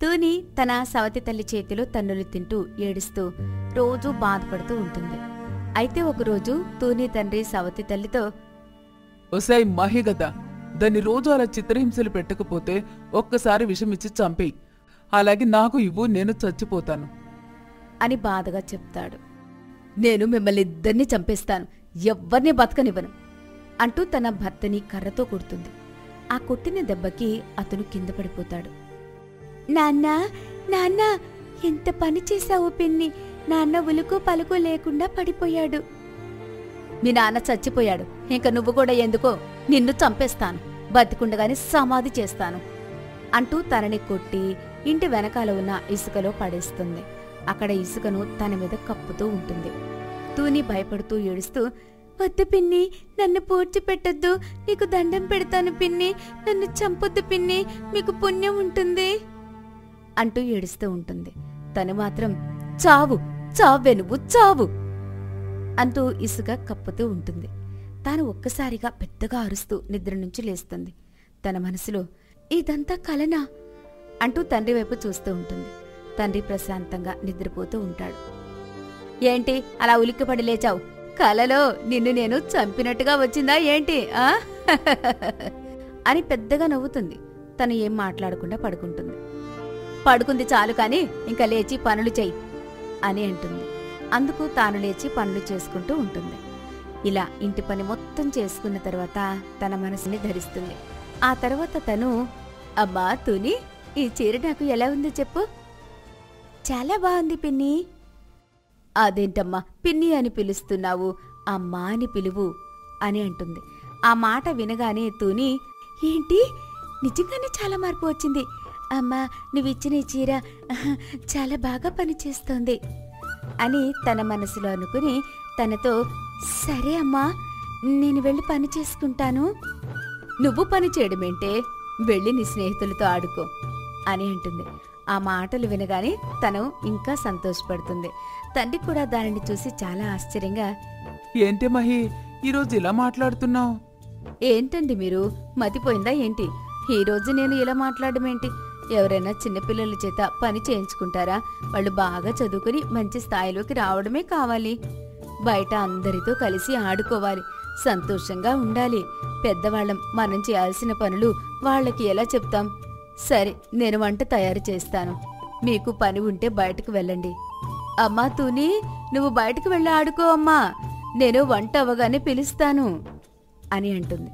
తూని తన సవతి తల్లి చేతిలో తన్నులు తింటూ ఏడుస్తూ రోజూ బాధపడుతూ ఉంటుంది అయితే ఒకరోజు తూని తండ్రి సవతి తల్లితో ఒసాయి మహిగత దాన్ని రోజు అలా చిత్రహింసలు పెట్టకపోతే ఒక్కసారి విషమిచ్చి చంపేయి అలాగే నాకు ఇవ్వు నేను చచ్చిపోతాను అని బాధగా చెప్తాడు నేను మిమ్మల్ని ఇద్దరిని చంపేస్తాను ఎవ్వరిని బతకనివ్వను అంటూ తన భర్తని కర్రతో కొడుతుంది ఆ కొట్టిన దెబ్బకి అతను కింద పడిపోతాడు నాన్న నాన్న ఎంత పని చేశావు పిన్ని నాన్న ఉలుకు పలుకు లేకుండా పడిపోయాడు మీ నాన్న చచ్చిపోయాడు ఇంక నువ్వు కూడా ఎందుకో నిన్ను చంపేస్తాను బతికుండగానే సమాధి చేస్తాను అంటూ తనని కొట్టి ఇంటి వెనకాల ఉన్న ఇసుకలో పడేస్తుంది అక్కడ ఇసుకను తన మీద కప్పుతూ ఉంటుంది తూని భయపడుతూ ఏడుస్తూ వద్దు పిన్ని నన్ను పూడ్చి పెట్టొద్దు నీకు దండం పెడతాను పిన్ని నన్ను చంపొద్దు పిన్ని మీకు పుణ్యం ఉంటుంది అంటూ ఏడుస్తూ ఉంటుంది తను మాత్రం చావు చావే నువ్వు చావు అంటూ ఇసుక కప్పుతూ ఉంటుంది తాను ఒక్కసారిగా పెద్దగా అరుస్తూ నిద్ర నుంచి లేస్తుంది తన మనసులో ఇదంతా కలనా అంటూ తండ్రి వైపు చూస్తూ ఉంటుంది తండ్రి ప్రశాంతంగా నిద్రపోతూ ఉంటాడు ఏంటి అలా ఉలిక్కిపడి లేచావు కలలో నిన్ను నేను చంపినట్టుగా వచ్చిందా ఏంటి ఆ అని పెద్దగా నవ్వుతుంది తను ఏం మాట్లాడకుండా పడుకుంటుంది పడుకుంది చాలు కాని ఇంకా లేచి పనులు చెయ్యి అని అంటుంది అందుకు తాను లేచి పనులు చేసుకుంటూ ఉంటుంది ఇలా ఇంటి పని మొత్తం చేసుకున్న తర్వాత తన మనసుని ధరిస్తుంది ఆ తర్వాత తను అమ్మా తుని ఈ చీర నాకు ఎలా ఉందో చెప్పు చాలా బాగుంది పిన్ని అదేంటమ్మా పిన్ని అని పిలుస్తున్నావు అమ్మా అని పిలువు అని అంటుంది ఆ మాట వినగానే తూని ఏంటి నిజంగానే చాలా మార్పు వచ్చింది అమ్మా నువ్విచ్చిన ఈ చీర ఆహా, చాలా బాగా పనిచేస్తోంది అని తన మనసులో అనుకుని తనతో సరే అమ్మా నేను వెళ్ళి పని చేసుకుంటాను నువ్వు పని చేయడమేంటే వెళ్ళి నీ స్నేహితులతో ఆడుకో అని అంటుంది ఆ మాటలు వినగానే తను ఇంకా సంతోషపడుతుంది తండ్రి కూడా దానిని చూసి చాలా ఆశ్చర్యంగా ఏంటి మహి ఈరోజు ఇలా మాట్లాడుతున్నావు ఏంటండి మీరు మతిపోయిందా ఏంటి ఈ రోజు నేను ఇలా మాట్లాడమేంటి ఎవరైనా చిన్నపిల్లల చేత పని చేయించుకుంటారా వాళ్ళు బాగా చదువుకుని మంచి స్థాయిలోకి రావడమే కావాలి బయట అందరితో కలిసి ఆడుకోవాలి సంతోషంగా ఉండాలి పెద్దవాళ్ళం మనం చేయాల్సిన పనులు వాళ్ళకి ఎలా చెప్తాం సరే నేను వంట తయారు చేస్తాను మీకు పని ఉంటే బయటకు వెళ్ళండి అమ్మా తూని నువ్వు బయటకు వెళ్ళి ఆడుకో అమ్మా నేను వంట అవ్వగానే పిలుస్తాను అని అంటుంది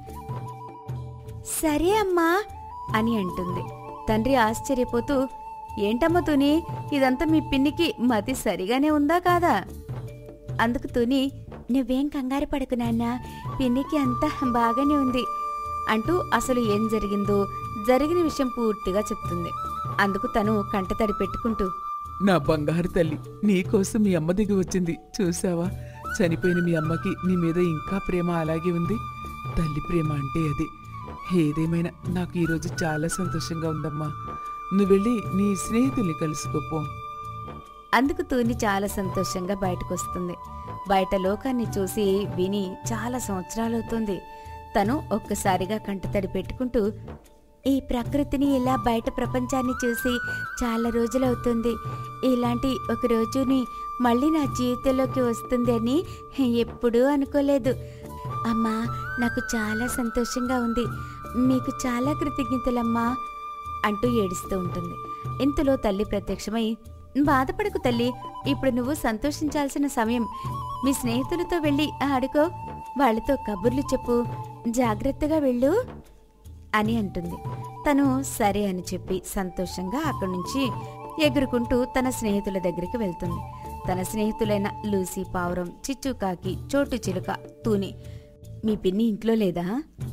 సరే అమ్మా అని అంటుంది తండ్రి ఆశ్చర్యపోతూ ఏంటమ్మా తుని ఇదంతా మీ పిన్నికి మతి సరిగానే ఉందా కాదా అందుకు తుని నువ్వేం కంగారు పడకు నాన్న పిన్నికి అంతా బాగానే ఉంది అంటూ అసలు ఏం జరిగిందో జరిగిన విషయం పూర్తిగా చెప్తుంది అందుకు తను కంటతడి పెట్టుకుంటూ నా బంగారు తల్లి నీకోసం మీ అమ్మ దిగి వచ్చింది చూసావా చనిపోయిన మీ అమ్మకి నీ మీద ఇంకా ప్రేమ అలాగే ఉంది తల్లి ప్రేమ అంటే అదే ఏదేమైనా నాకు ఈరోజు చాలా సంతోషంగా ఉందమ్మా నువ్వు వెళ్ళి నీ స్నేహితుల్ని కలుసుకోపో అందుకు తూని చాలా సంతోషంగా బయటకొస్తుంది బయట లోకాన్ని చూసి విని చాలా సంవత్సరాలవుతుంది తను ఒక్కసారిగా కంటతడి పెట్టుకుంటూ ఈ ప్రకృతిని ఇలా బయట ప్రపంచాన్ని చూసి చాలా రోజులవుతుంది ఇలాంటి ఒక రోజుని మళ్ళీ నా జీవితంలోకి వస్తుంది అని ఎప్పుడూ అనుకోలేదు అమ్మా నాకు చాలా సంతోషంగా ఉంది మీకు చాలా కృతజ్ఞతలమ్మా అంటూ ఏడుస్తూ ఉంటుంది ఇంతలో తల్లి ప్రత్యక్షమై బాధపడకు తల్లి ఇప్పుడు నువ్వు సంతోషించాల్సిన సమయం మీ స్నేహితులతో వెళ్ళి ఆడుకో వాళ్ళతో కబుర్లు చెప్పు జాగ్రత్తగా వెళ్ళు అని అంటుంది తను సరే అని చెప్పి సంతోషంగా అక్కడి నుంచి ఎగురుకుంటూ తన స్నేహితుల దగ్గరికి వెళ్తుంది తన స్నేహితులైన లూసీ పావురం చిచ్చుకాకి చోటు చిలుక తూని మీ పిన్ని ఇంట్లో లేదా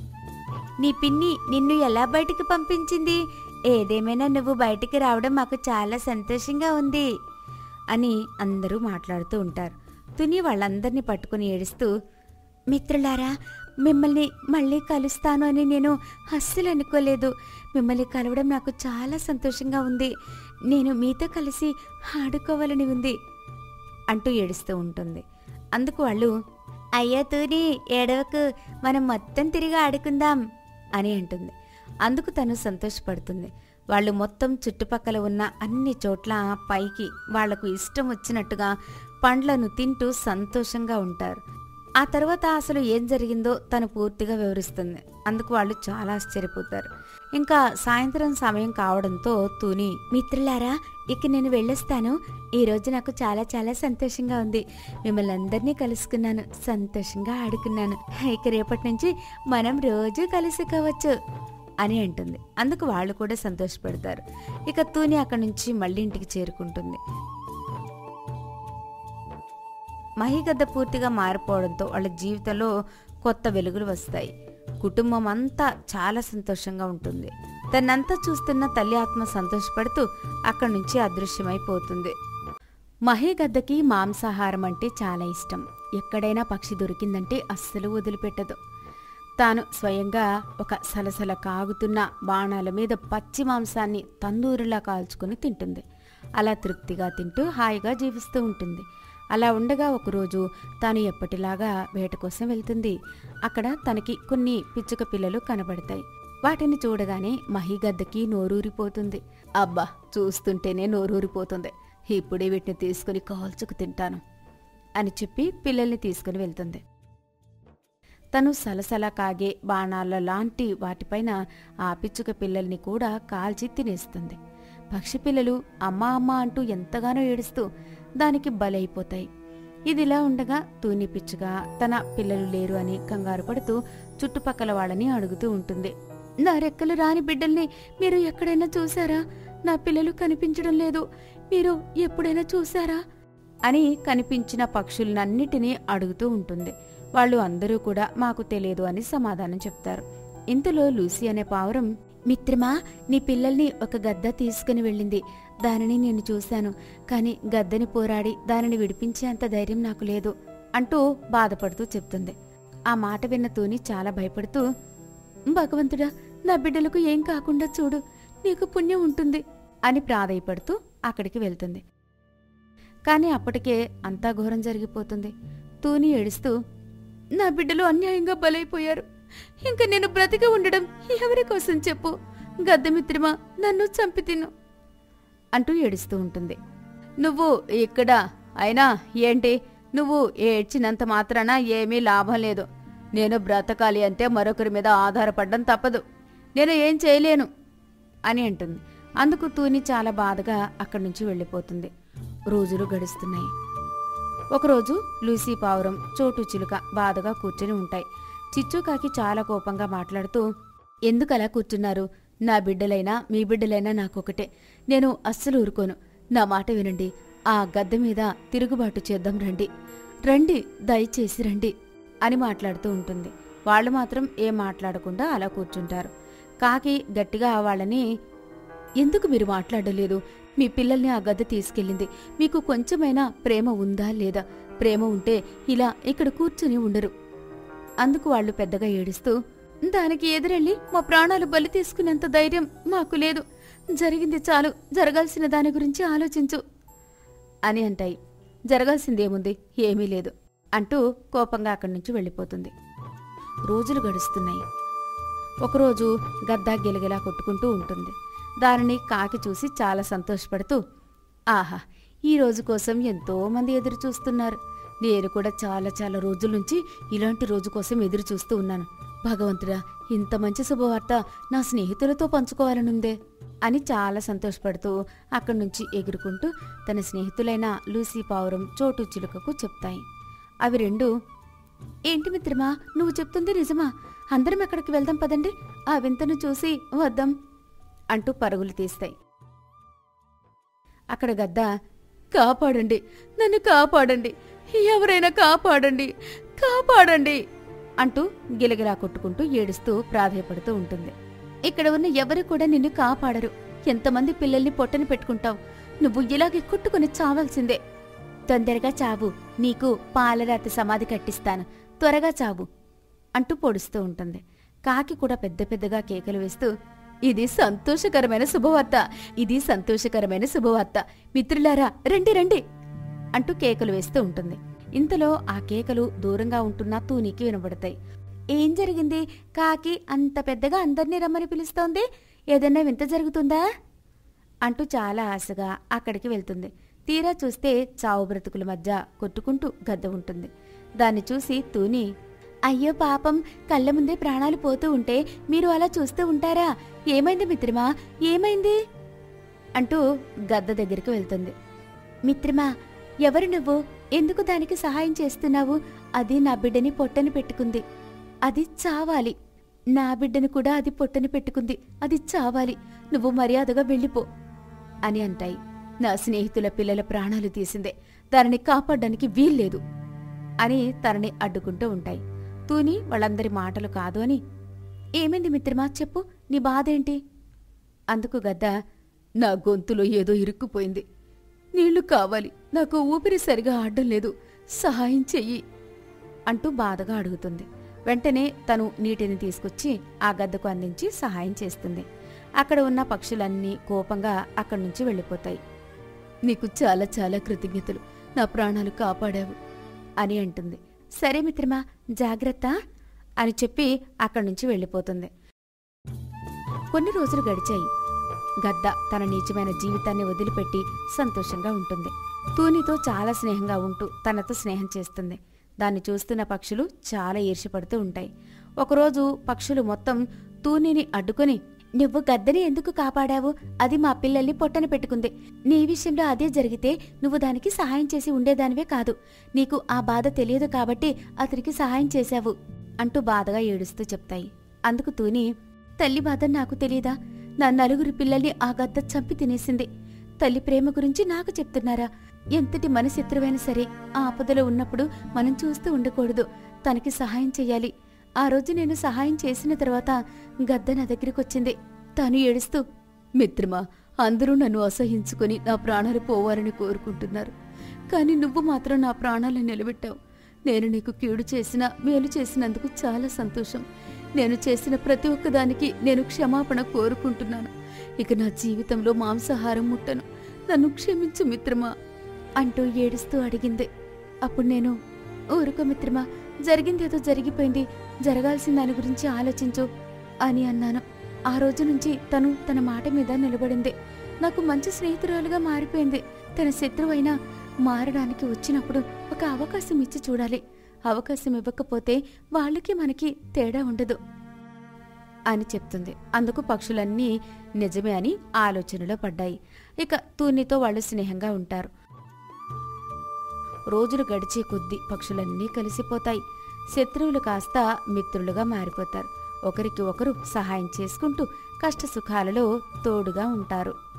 నీ పిన్ని నిన్ను ఎలా బయటికి పంపించింది ఏదేమైనా నువ్వు బయటికి రావడం మాకు చాలా సంతోషంగా ఉంది అని అందరూ మాట్లాడుతూ ఉంటారు తుని వాళ్ళందరినీ పట్టుకుని ఏడుస్తూ మిత్రులారా మిమ్మల్ని మళ్ళీ కలుస్తాను అని నేను అస్సలు అనుకోలేదు మిమ్మల్ని కలవడం నాకు చాలా సంతోషంగా ఉంది నేను మీతో కలిసి ఆడుకోవాలని ఉంది అంటూ ఏడుస్తూ ఉంటుంది అందుకు వాళ్ళు అయ్యో తూని ఏడవకు మనం మొత్తం తిరిగి ఆడుకుందాం అని అంటుంది అందుకు తను సంతోషపడుతుంది వాళ్ళు మొత్తం చుట్టుపక్కల ఉన్న అన్ని చోట్ల పైకి వాళ్లకు ఇష్టం వచ్చినట్టుగా పండ్లను తింటూ సంతోషంగా ఉంటారు ఆ తర్వాత అసలు ఏం జరిగిందో తను పూర్తిగా వివరిస్తుంది అందుకు వాళ్ళు చాలా ఆశ్చర్యపోతారు ఇంకా సాయంత్రం సమయం కావడంతో తూని మిత్రులారా ఇక నేను వెళ్ళొస్తాను ఈ రోజు నాకు చాలా చాలా సంతోషంగా ఉంది మిమ్మల్ని అందరినీ కలుసుకున్నాను సంతోషంగా ఆడుకున్నాను ఇక రేపటి నుంచి మనం రోజు కలుసుకోవచ్చు అని అంటుంది అందుకు వాళ్ళు కూడా సంతోషపడతారు ఇక తూని అక్కడి నుంచి మళ్ళీ ఇంటికి చేరుకుంటుంది మహిగద్ద పూర్తిగా మారిపోవడంతో వాళ్ళ జీవితంలో కొత్త వెలుగులు వస్తాయి కుటుంబం అంతా చాలా సంతోషంగా ఉంటుంది తనంతా చూస్తున్న తల్లి ఆత్మ సంతోషపడుతూ అక్కడి నుంచి అదృశ్యమైపోతుంది మహిగద్దకి మాంసాహారం అంటే చాలా ఇష్టం ఎక్కడైనా పక్షి దొరికిందంటే అస్సలు వదిలిపెట్టదు తాను స్వయంగా ఒక సలసల కాగుతున్న బాణాల మీద పచ్చి మాంసాన్ని తందూరిలా కాల్చుకుని తింటుంది అలా తృప్తిగా తింటూ హాయిగా జీవిస్తూ ఉంటుంది అలా ఉండగా ఒకరోజు తాను ఎప్పటిలాగా వేట కోసం వెళ్తుంది అక్కడ తనకి కొన్ని పిచ్చుక పిల్లలు కనబడతాయి వాటిని చూడగానే మహిగద్దకి నోరూరిపోతుంది అబ్బా చూస్తుంటేనే నోరూరిపోతుంది ఇప్పుడే వీటిని తీసుకుని కాల్చుకు తింటాను అని చెప్పి పిల్లల్ని తీసుకుని వెళ్తుంది తను సలసల కాగే బాణాల లాంటి వాటిపైన ఆ పిచ్చుక పిల్లల్ని కూడా కాల్చి తినేస్తుంది పక్షి పిల్లలు అమ్మా అమ్మా అంటూ ఎంతగానో ఏడుస్తూ దానికి బలైపోతాయి ఇదిలా ఉండగా తూని పిచ్చుగా తన పిల్లలు లేరు అని కంగారు పడుతూ చుట్టుపక్కల వాళ్ళని అడుగుతూ ఉంటుంది నా రెక్కలు రాని బిడ్డల్ని మీరు ఎక్కడైనా చూసారా నా పిల్లలు కనిపించడం లేదు మీరు ఎప్పుడైనా చూసారా అని కనిపించిన పక్షులనన్నిటినీ అడుగుతూ ఉంటుంది వాళ్ళు అందరూ కూడా మాకు తెలియదు అని సమాధానం చెప్తారు ఇంతలో లూసీ అనే పావురం మిత్రమా నీ పిల్లల్ని ఒక గద్ద తీసుకుని వెళ్ళింది దానిని నేను చూశాను కాని గద్దని పోరాడి దానిని విడిపించేంత ధైర్యం నాకు లేదు అంటూ బాధపడుతూ చెప్తుంది ఆ మాట విన్న తూని చాలా భయపడుతూ భగవంతుడా నా బిడ్డలకు ఏం కాకుండా చూడు నీకు పుణ్యం ఉంటుంది అని ప్రాధేయపడుతూ అక్కడికి వెళ్తుంది కాని అప్పటికే అంతా ఘోరం జరిగిపోతుంది తూని ఏడుస్తూ నా బిడ్డలు అన్యాయంగా బలైపోయారు ఇంక నేను బ్రతికి ఉండడం ఎవరి కోసం చెప్పు గద్దమిత్రమా నన్ను చంపి తిను అంటూ ఏడుస్తూ ఉంటుంది నువ్వు ఇక్కడ అయినా ఏంటి నువ్వు ఏడ్చినంత మాత్రాన ఏమీ లాభం లేదు నేను బ్రతకాలి అంటే మరొకరి మీద ఆధారపడడం తప్పదు నేను ఏం చేయలేను అని అంటుంది అందుకు తూని చాలా బాధగా అక్కడి నుంచి వెళ్ళిపోతుంది రోజులు గడుస్తున్నాయి ఒకరోజు లూసీ పావురం చోటు చిలుక బాధగా కూర్చుని ఉంటాయి చిచ్చుకాకి చాలా కోపంగా మాట్లాడుతూ ఎందుకలా కూర్చున్నారు నా బిడ్డలైనా మీ బిడ్డలైనా నాకొకటే నేను అస్సలు ఊరుకోను నా మాట వినండి ఆ గద్దె మీద తిరుగుబాటు చేద్దాం రండి రండి దయచేసి రండి అని మాట్లాడుతూ ఉంటుంది వాళ్ళు మాత్రం ఏం మాట్లాడకుండా అలా కూర్చుంటారు కాకి గట్టిగా వాళ్ళని ఎందుకు మీరు మాట్లాడలేదు మీ పిల్లల్ని ఆ గద్ద తీసుకెళ్ళింది మీకు కొంచెమైనా ప్రేమ ఉందా లేదా ప్రేమ ఉంటే ఇలా ఇక్కడ కూర్చుని ఉండరు అందుకు వాళ్ళు పెద్దగా ఏడుస్తూ దానికి ఎదురెళ్ళి మా ప్రాణాలు బలి తీసుకునేంత ధైర్యం మాకు లేదు జరిగింది చాలు జరగాల్సిన దాని గురించి ఆలోచించు అని అంటాయి జరగాల్సిందేముంది ఏమీ లేదు అంటూ కోపంగా అక్కడి నుంచి వెళ్ళిపోతుంది రోజులు గడుస్తున్నాయి ఒకరోజు గద్ద గిలగిలా కొట్టుకుంటూ ఉంటుంది దానిని కాకి చూసి చాలా సంతోషపడుతూ ఆహా ఈ రోజు కోసం ఎంతో మంది ఎదురు చూస్తున్నారు నేను కూడా చాలా చాలా రోజుల నుంచి ఇలాంటి రోజు కోసం ఎదురు చూస్తూ ఉన్నాను భగవంతుడా ఇంత మంచి శుభవార్త నా స్నేహితులతో పంచుకోవాలనుందే అని చాలా సంతోషపడుతూ అక్కడి నుంచి ఎగురుకుంటూ తన స్నేహితులైన లూసీ పావురం చోటు చిలుకకు చెప్తాయి అవి రెండు ఏంటి మిత్రమా నువ్వు చెప్తుంది నిజమా అందరం ఎక్కడికి వెళ్దాం పదండి ఆ వింతను చూసి వద్దాం అంటూ పరుగులు తీస్తాయి అక్కడ గద్ద కాపాడండి నన్ను కాపాడండి ఎవరైనా కాపాడండి కాపాడండి అంటూ గిలగిలా కొట్టుకుంటూ ఏడుస్తూ ప్రాధేయపడుతూ ఉంటుంది ఇక్కడ ఉన్న ఎవరు కూడా నిన్ను కాపాడరు ఎంతమంది పిల్లల్ని పొట్టని పెట్టుకుంటావు నువ్వు ఇలాగే కొట్టుకుని చావాల్సిందే తొందరగా చావు నీకు పాలరాతి సమాధి కట్టిస్తాను త్వరగా చావు అంటూ పొడుస్తూ ఉంటుంది కాకి కూడా పెద్ద పెద్దగా కేకలు వేస్తూ ఇది సంతోషకరమైన శుభవార్త ఇది సంతోషకరమైన శుభవార్త మిత్రులారా రండి రండి అంటూ కేకలు వేస్తూ ఉంటుంది ఇంతలో ఆ కేకలు దూరంగా ఉంటున్న తూనికి వినబడతాయి ఏం జరిగింది కాకి అంత పెద్దగా అందర్నీ రమ్మని పిలుస్తోంది ఏదన్నా వింత జరుగుతుందా అంటూ చాలా ఆశగా అక్కడికి వెళ్తుంది తీరా చూస్తే చావు బ్రతుకుల మధ్య కొట్టుకుంటూ గద్ద ఉంటుంది దాన్ని చూసి తూని అయ్యో పాపం కళ్ళ ముందే ప్రాణాలు పోతూ ఉంటే మీరు అలా చూస్తూ ఉంటారా ఏమైంది మిత్రమా ఏమైంది అంటూ గద్ద దగ్గరికి వెళ్తుంది మిత్రమా ఎవరు నువ్వు ఎందుకు దానికి సహాయం చేస్తున్నావు అది నా బిడ్డని పొట్టని పెట్టుకుంది అది చావాలి నా బిడ్డను కూడా అది పొట్టని పెట్టుకుంది అది చావాలి నువ్వు మర్యాదగా వెళ్ళిపో అని అంటాయి నా స్నేహితుల పిల్లల ప్రాణాలు తీసిందే దానిని కాపాడడానికి వీల్లేదు అని తనని అడ్డుకుంటూ ఉంటాయి తూని వాళ్ళందరి మాటలు కాదు అని ఏమైంది మిత్రమా చెప్పు నీ బాధేంటి అందుకు గద్ద నా గొంతులో ఏదో ఇరుక్కుపోయింది నీళ్లు కావాలి నాకు ఊపిరి సరిగా ఆడడం లేదు సహాయం చెయ్యి అంటూ బాధగా అడుగుతుంది వెంటనే తను నీటిని తీసుకొచ్చి ఆ గద్దకు అందించి సహాయం చేస్తుంది అక్కడ ఉన్న పక్షులన్నీ కోపంగా అక్కడి నుంచి వెళ్ళిపోతాయి నీకు చాలా చాలా కృతజ్ఞతలు నా ప్రాణాలు కాపాడావు అని అంటుంది సరే మిత్రమా జాగ్రత్త అని చెప్పి అక్కడి నుంచి వెళ్ళిపోతుంది కొన్ని రోజులు గడిచాయి గద్ద తన నీచమైన జీవితాన్ని వదిలిపెట్టి సంతోషంగా ఉంటుంది తూనితో చాలా స్నేహంగా ఉంటూ తనతో స్నేహం చేస్తుంది దాన్ని చూస్తున్న పక్షులు చాలా ఈర్ష్యపడుతూ ఉంటాయి ఒకరోజు పక్షులు మొత్తం తూనిని అడ్డుకొని నువ్వు గద్దని ఎందుకు కాపాడావు అది మా పిల్లల్ని పొట్టన పెట్టుకుంది నీ విషయంలో అదే జరిగితే నువ్వు దానికి సహాయం చేసి ఉండేదానివే కాదు నీకు ఆ బాధ తెలియదు కాబట్టి అతనికి సహాయం చేశావు అంటూ బాధగా ఏడుస్తూ చెప్తాయి అందుకు తూని తల్లి బాధ నాకు తెలీదా నా నలుగురు పిల్లల్ని ఆ గద్ద చంపి తినేసింది తల్లి ప్రేమ గురించి నాకు చెప్తున్నారా ఎంతటి మనశత్రువైనా సరే ఆ ఆపదలో ఉన్నప్పుడు మనం చూస్తూ ఉండకూడదు తనకి సహాయం చెయ్యాలి ఆ రోజు నేను సహాయం చేసిన తర్వాత గద్ద నా దగ్గరికి వచ్చింది తాను ఏడుస్తూ మిత్రమా అందరూ నన్ను అసహించుకుని నా ప్రాణాలు పోవాలని కోరుకుంటున్నారు కానీ నువ్వు మాత్రం నా ప్రాణాలను నిలబెట్టావు నేను నీకు కీడు చేసిన మేలు చేసినందుకు చాలా సంతోషం నేను చేసిన ప్రతి ఒక్కదానికి నేను క్షమాపణ కోరుకుంటున్నాను ఇక నా జీవితంలో మాంసాహారం ముట్టను నన్ను క్షమించు మిత్రమా అంటూ ఏడుస్తూ అడిగింది అప్పుడు నేను ఊరుకో మిత్రమా జరిగిందేదో జరిగిపోయింది జరగాల్సిన దాని గురించి ఆలోచించు అని అన్నాను ఆ రోజు నుంచి తను తన మాట మీద నిలబడింది నాకు మంచి స్నేహితురాలుగా మారిపోయింది తన శత్రువైనా మారడానికి వచ్చినప్పుడు ఒక అవకాశం ఇచ్చి చూడాలి అవకాశం ఇవ్వకపోతే వాళ్ళకి మనకి తేడా ఉండదు అని చెప్తుంది అందుకు పక్షులన్నీ నిజమే అని ఆలోచనలో పడ్డాయి ఇక తూనితో వాళ్ళు స్నేహంగా ఉంటారు రోజులు గడిచే కొద్దీ పక్షులన్నీ కలిసిపోతాయి శత్రువులు కాస్త మిత్రులుగా మారిపోతారు ఒకరికి ఒకరు సహాయం చేసుకుంటూ కష్టసుఖాలలో తోడుగా ఉంటారు